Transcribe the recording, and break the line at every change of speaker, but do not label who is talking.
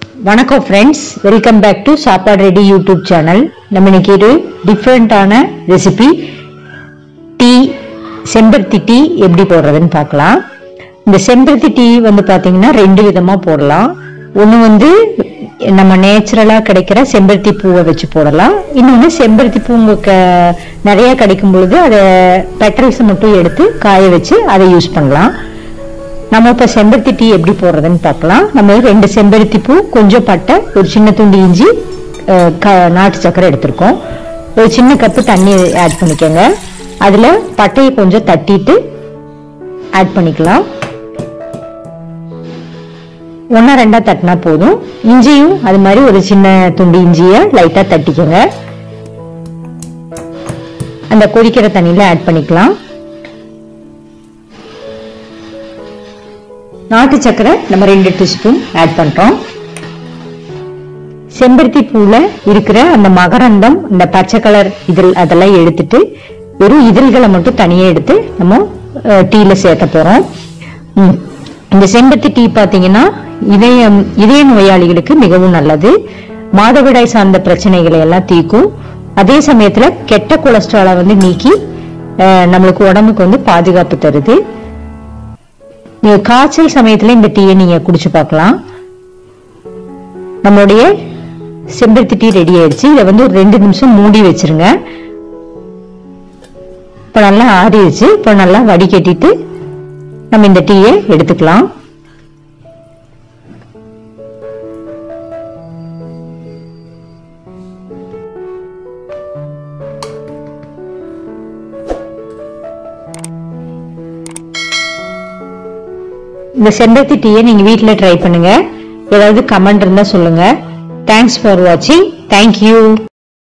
வணக்கம் friends welcome back to சாப்பாடு ready YouTube channel நம்ம இன்னைக்கு ஒரு டிஃப்ரெண்ட்டான ரெசிபி டீ செம்பருத்தி டீ எப்படி போடுறதுன்னு பார்க்கலாம் இந்த செம்பருத்தி டீ வந்து பார்த்தீங்கன்னா ரெண்டு விதமாக போடலாம் ஒன்று வந்து நம்ம நேச்சுரலாக கிடைக்கிற செம்பருத்தி பூவை வச்சு போடலாம் இன்னொன்று செம்பருத்தி பூ உங்களுக்கு நிறைய கிடைக்கும் பொழுது அதை பெட்டல்ஸ் மட்டும் எடுத்து காய வச்சு அதை யூஸ் பண்ணலாம் நம்ம இப்போ செம்பருத்தி டீ எப்படி போடுறதுன்னு பார்க்கலாம் நம்ம ரெண்டு செம்பருத்தி பூ கொஞ்சம் பட்டை ஒரு சின்ன துண்டு இஞ்சி அஹ், க- நாட்டு சக்கரை எடுத்திருக்கோம் ஒரு சின்ன கப்பு தண்ணி ஆட் பண்ணிக்கோங்க அதில் பட்டையை கொஞ்சம் தட்டிட்டு ஆட் பண்ணிக்கலாம் ஒன்றா ரெண்டா தட்டினா போதும் இஞ்சியும் அது மாதிரி ஒரு சின்ன துண்டு இஞ்சியை லைட்டாக தட்டிக்கோங்க அந்த கொதிக்கிற தண்ணியில் ஆட் பண்ணிக்கலாம் நாட்டு சக்கரை நம்ம ரெண்டு டீஸ்பூன் ஆட் பண்றோம் செம்பருத்தி பூல இருக்கிற அந்த மகரந்தம் இந்த பச்சை கலர் இதழ் அதெல்லாம் எடுத்துட்டு வெறும் இதழ்களை மட்டும் தனியா எடுத்து நம்ம அஹ், டீல சேர்த்த போறோம் ம். இந்த செம்பருத்தி டீ பாத்தீங்கன்னா இதயம் இதய நோயாளிகளுக்கு மிகவும் நல்லது மாதவிடாய் சார்ந்த பிரச்சனைகளை எல்லாம் தீர்க்கும் அதே சமயத்துல கெட்ட கொலஸ்ட்ராலை வந்து நீக்கி அஹ், நம்மளுக்கு உடம்புக்கு வந்து பாதுகாப்பு தருது நீங்க காய்ச்சல் சமயத்துல இந்த டீயை நீங்க குடிச்சு பார்க்கலாம் நம்மளுடைய செம்பருத்தி டீ ரெடி ஆயிடுச்சு இதை வந்து ஒரு ரெண்டு நிமிஷம் மூடி வச்சிருங்க இப்போ நல்லா ஆறிடுச்சு இப்போ நல்லா வடிகட்டிட்டு நம்ம இந்த டீயை எடுத்துக்கலாம் இந்த செம்பருத்தி டீயை நீங்க வீட்ல ட்ரை பண்ணுங்க ஏதாவது கமெண்ட் இருந்தா சொல்லுங்க தேங்க்ஸ் ஃபார் வாட்சிங் தேங்க்யூ